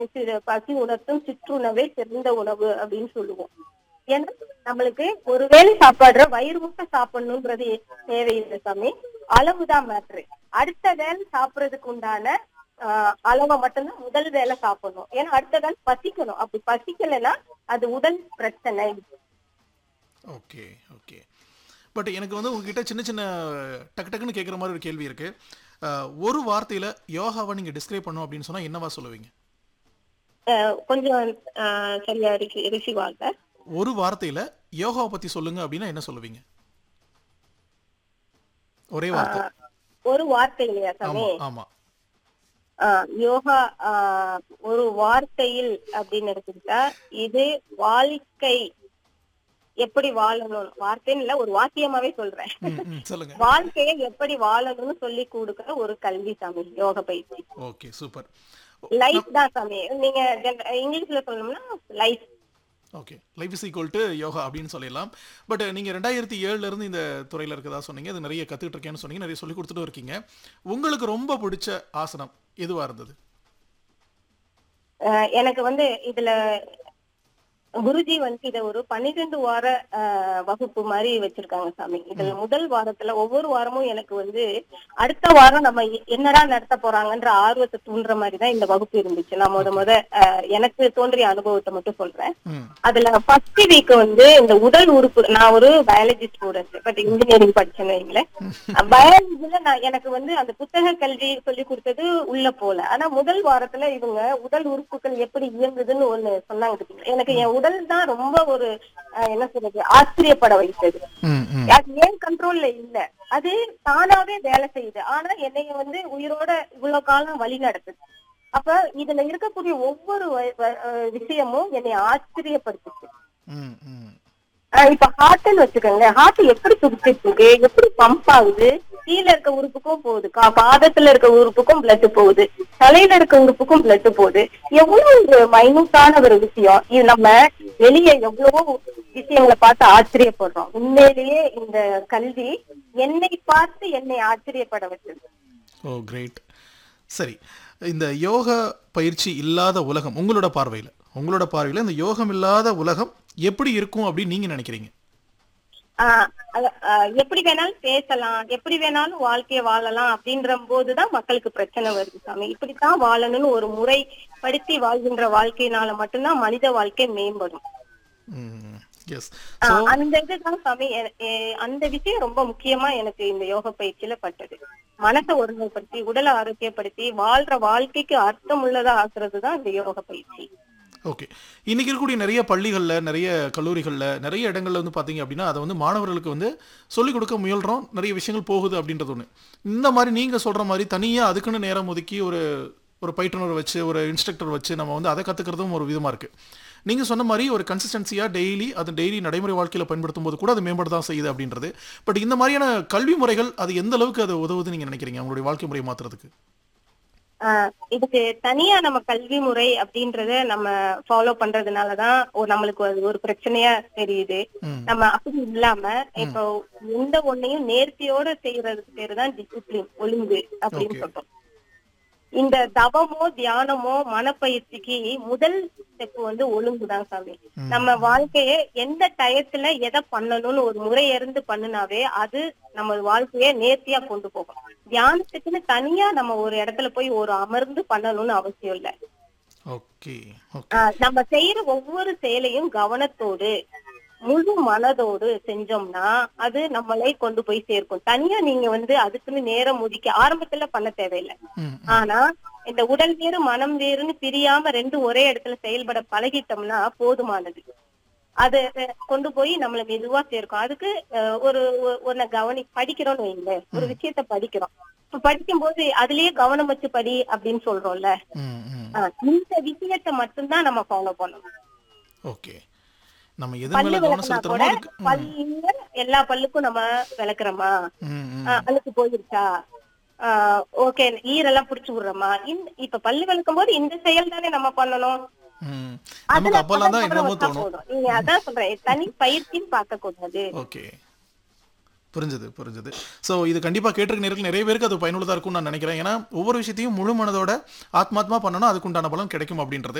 சிறு பசி உணர்த்தும் சிற்றுணவே சிறந்த உணவு அப்படின்னு சொல்லுவோம் ஏன்னா நம்மளுக்கு ஒரு வேளை சாப்பாடுற வயிறு முட்டை சாப்பிடணும்ன்றது தேவையில்லை சாமி அளவுதான் மேட்ரு அடுத்த வேளை சாப்பிடுறதுக்கு உண்டான ஆஹ் அளவை மட்டும்தான் முதல் வேளை சாப்பிடணும் ஏன்னா அடுத்த வேளை பசிக்கணும் அப்படி பசிக்கலைன்னா அது உடல் பிரச்சனை ஓகே ஓகே பட் எனக்கு வந்து உங்ககிட்ட சின்ன சின்ன டக்கு டக்குன்னு கேட்குற மாதிரி ஒரு கேள்வி இருக்கு அஹ், ஒரு வார்த்தையில யோகாவை நீங்க டிஸ்கிரைப் பண்ணோம் அப்படின்னு சொன்னா என்னவா சொல்லுவீங்க ஆஹ் கொஞ்சம் ஆஹ் சரியா ரிசி ரிசிவாங்க ஒரு வார்த்தையில யோகாவை பத்தி சொல்லுங்க அப்படின்னா என்ன சொல்லுவீங்க ஒரே வார்த்தை ஒரு வார்த்தை இல்லையா சாமி ஆமா ஆமா ஆஹ் யோகா ஆஹ் ஒரு வார்த்தையில் அப்படின்னு எடுத்துக்கிட்டா இது வாழ்க்கை எப்படி வாழணும் வார்த்தைன்னு இல்ல ஒரு வாக்கியமாவே சொல்றேன் ம், ம், சொல்லுங்க வாழ்க்கையை எப்படி வாழணும்னு சொல்லி கொடுக்கிற ஒரு கல்வி சாமி யோக பயிற்சி ஓகே சூப்பர் லைஃப் தான் சாமி நீங்க gen- இங்கிலீஷ்ல சொல்லணும்னா life okay life is equal to yoga அப்படின்னு சொல்லிடலாம் பட் நீங்கள் ரெண்டாயிரத்தி ஏழுல இருந்து இந்த துறையில் இருக்கதா சொன்னீங்க அது நிறைய கற்றுக்கிட்டு இருக்கேன்னு சொன்னீங்க நிறைய சொல்லி கொடுத்துட்டு இருக்கீங்க உங்களுக்கு ரொம்ப பிடிச்ச ஆசனம் எதுவாக இருந்தது ஆஹ் எனக்கு வந்து இதுல குருஜி வந்து இத ஒரு பன்னிரெண்டு வார ஆஹ், வகுப்பு மாதிரி வச்சிருக்காங்க சாமி இதுல முதல் வாரத்துல ஒவ்வொரு வாரமும் எனக்கு வந்து அடுத்த வாரம் நம்ம எ- என்னடா நடத்த போறாங்கன்ற ஆர்வத்தை தூண்டுற மாதிரி தான் இந்த வகுப்பு இருந்துச்சு நான் முத முத ஆஹ், எனக்கு தோன்றிய அனுபவத்தை மட்டும் சொல்றேன் ம் அதுல ஃபர்ஸ்ட் வீக் வந்து இந்த உடல் உறுப்பு நான் ஒரு பயாலஜி ஸ்டூடெண்ட் பட் இன்ஜினியரிங் படிச்சேன்னு வைங்களேன் பயாலஜில நான் எனக்கு வந்து அந்த புத்தக கல்வி சொல்லி கொடுத்தது உள்ள போல ஆனா முதல் வாரத்துல இவங்க உடல் உறுப்புகள் எப்படி இயங்குதுன்னு ஒண்ணு சொன்னாங்க பாத்தீங்களா? எனக்கு என் உடல் தான் ரொம்ப ஒரு அஹ், என்ன சொல்றது ஆச்சரியப்பட வைத்தது ம் ம் அது ஏன் கண்ட்ரோல்ல இல்ல அது தானாவே வேலை செய்யுது ஆனா என்னைய வந்து உயிரோட இவ்வளவு காலம் வழி நடத்துது அப்ப இதுல இருக்கக்கூடிய ஒவ்வொரு வ- வ- அஹ் விஷயமும் என்னை ஆச்சரியப்படுத்துச்சு ம் ம் ஆஹ் இப்ப ஹார்ட்னு வச்சுக்கோங்க ஹார்ட் எப்படி துடிச்சிட்டு இருக்கு எப்படி பம்ப் ஆகுது கீழ இருக்க உறுப்புக்கும் போகுது கா- பாதத்துல இருக்க உறுப்புக்கும் பிளட் போகுது தலையில இருக்க உறுப்புக்கும் பிளட் போகுது எவ்வளவு ஒரு மைனூட்டான ஒரு விஷயம் இது நம்ம வெளியே எவ்வளவோ விஷயங்களை பார்த்து ஆச்சரியப்படுறோம் உண்மையிலேயே இந்த கல்வி என்னை பார்த்து என்னை ஆச்சரியப்பட வச்சது ஓ கிரேட் சரி இந்த யோகா பயிற்சி இல்லாத உலகம் உங்களோட பார்வையில் உங்களோட பார்வையில் இந்த யோகம் இல்லாத உலகம் எப்படி இருக்கும் அப்படின்னு நீங்கள் நினைக்கிறீங்க ஆஹ் அத- ஆஹ் எப்படி வேணாலும் பேசலாம் எப்படி வேணாலும் வாழ்க்கைய வாழலாம் அப்படின்ற போதுதான் மக்களுக்கு பிரச்சனை வருது சாமி இப்படித்தான் வாழணும்னு ஒரு முறைப்படுத்தி வாழ்கின்ற வாழ்க்கையினால மட்டும்தான் மனித வாழ்க்கை மேம்படும் எஸ் ஆஹ் அந்த இதுதான் சாமி எ- எ- அந்த விஷயம் ரொம்ப முக்கியமா எனக்கு இந்த யோக பயிற்சியில பட்டது மனசை ஒருமைப்படுத்தி உடலை ஆரோக்கியப்படுத்தி வாழ்ற வாழ்க்கைக்கு அர்த்தம் உள்ளதா ஆக்குறதுதான் இந்த யோக பயிற்சி ஓகே இன்னைக்கு இருக்கக்கூடிய நிறைய பள்ளிகளில் நிறைய கல்லூரிகளில் நிறைய இடங்கள்ல வந்து பார்த்தீங்க அப்படின்னா அதை வந்து மாணவர்களுக்கு வந்து சொல்லிக் கொடுக்க முயல்றோம் நிறைய விஷயங்கள் போகுது அப்படின்றது ஒன்று இந்த மாதிரி நீங்கள் சொல்கிற மாதிரி தனியாக அதுக்குன்னு நேரம் ஒதுக்கி ஒரு ஒரு பயிற்றுனர் வச்சு ஒரு இன்ஸ்ட்ரக்டர் வச்சு நம்ம வந்து அதை கற்றுக்கிறதும் ஒரு விதமாக இருக்குது நீங்கள் சொன்ன மாதிரி ஒரு கன்சிஸ்டன்சியாக டெய்லி அது டெய்லி நடைமுறை வாழ்க்கையில் பயன்படுத்தும் போது கூட அது மேம்பட தான் செய்யுது அப்படின்றது பட் இந்த மாதிரியான கல்வி முறைகள் அது எந்த அளவுக்கு அது உதவுதுன்னு நீங்கள் நினைக்கிறீங்க உங்களுடைய வாழ்க்கை முறையை மாற்றுறதுக்கு ஆஹ் இதுக்கு தனியா நம்ம கல்வி முறை அப்படின்றத நம்ம ஃபாலோ பண்றதுனாலதான் ஒரு நம்மளுக்கு அது ஒரு பிரச்சனையா தெரியுது ம் நம்ம அப்படி இல்லாம இப்போ எந்த ஒண்ணையும் நேர்த்தியோட செய்யறதுக்கு பேருதான் டிசிப்ளின் ஒழுங்கு அப்படின்னு Okay. சொல்றோம் இந்த தவமோ தியானமோ மனப்பயிற்சிக்கு முதல் ஸ்டெப் வந்து ஒழுங்குதான் சாமி ம். நம்ம வாழ்க்கைய எந்த டயத்துல எதை பண்ணணும்னு ஒரு முறை இருந்து பண்ணுனாவே அது நம்ம வாழ்க்கைய நேர்த்தியா கொண்டு போகும் தியானத்துக்குன்னு தனியா நம்ம ஒரு இடத்துல போய் ஒரு அமர்ந்து பண்ணணும்னு அவசியம் இல்ல ஓகே ஓகே ஆஹ் நம்ம செய்யற ஒவ்வொரு செயலையும் கவனத்தோடு முழு மனதோடு செஞ்சோம்னா அது நம்மளை கொண்டு போய் சேர்க்கும் தனியா நீங்க வந்து அதுக்குன்னு நேரம் ஒதுக்கி ஆரம்பத்துல பண்ண தேவையில்லை ம் ஆனா இந்த உடல் வேறு மனம் வேறுன்னு பிரியாம ரெண்டு ஒரே இடத்துல செயல்பட பழகிட்டோம்னா போதுமானது அது அஹ், கொண்டு போய் நம்மள மெதுவா சேர்க்கும் அதுக்கு அஹ், ஒரு ஒ- ஒன்ன கவனி படிக்கிறோம்னு வைங்களேன் ஒரு விஷயத்த படிக்கிறோம் இப்ப படிக்கும் போது அதுலயே கவனம் வச்சு படி அப்படின்னு சொல்றோம்ல ம் ம் ஆஹ், இந்த விஷயத்த மட்டும்தான் நம்ம ஃபாலோ பண்ணணும் ஓகே நம்ம எது பல்லு மேல கவனம் விளக்குனா செலுத்துறோமோ கூட அதுக்கு ம், பல்லுல எல்லா பல்லுக்கும் நம்ம விளக்குறோமா ம், ம். ஆஹ் அழுக்கு போயிருச்சா ஓகே ஈரெல்லாம் புடிச்சு விடுறோமா இந்த இப்ப பல்லு விளக்கும் போது இந்த செயல் தானே நம்ம பண்ணணும் ம். அதுல நமக்கு அப்பெல்லாம் தான் கவனம் என்னமோ வச்சா தோணும் போதும். நீங்க அதான் சொல்றேன் தனி பயிற்சின்னு பார்க்க கூடாது ஓகே புரிஞ்சது புரிஞ்சது ஸோ இது கண்டிப்பாக கேட்டிருக்க நேரத்தில் நிறைய பேருக்கு அது பயனுள்ளதாக இருக்கும்னு நான் நினைக்கிறேன் ஏன்னா ஒவ்வொரு விஷயத்தையும் முழு மனதோட ஆத்மாத்மா பண்ணணும் அதுக்குண்டான பலன் கிடைக்கும் அப்படின்றது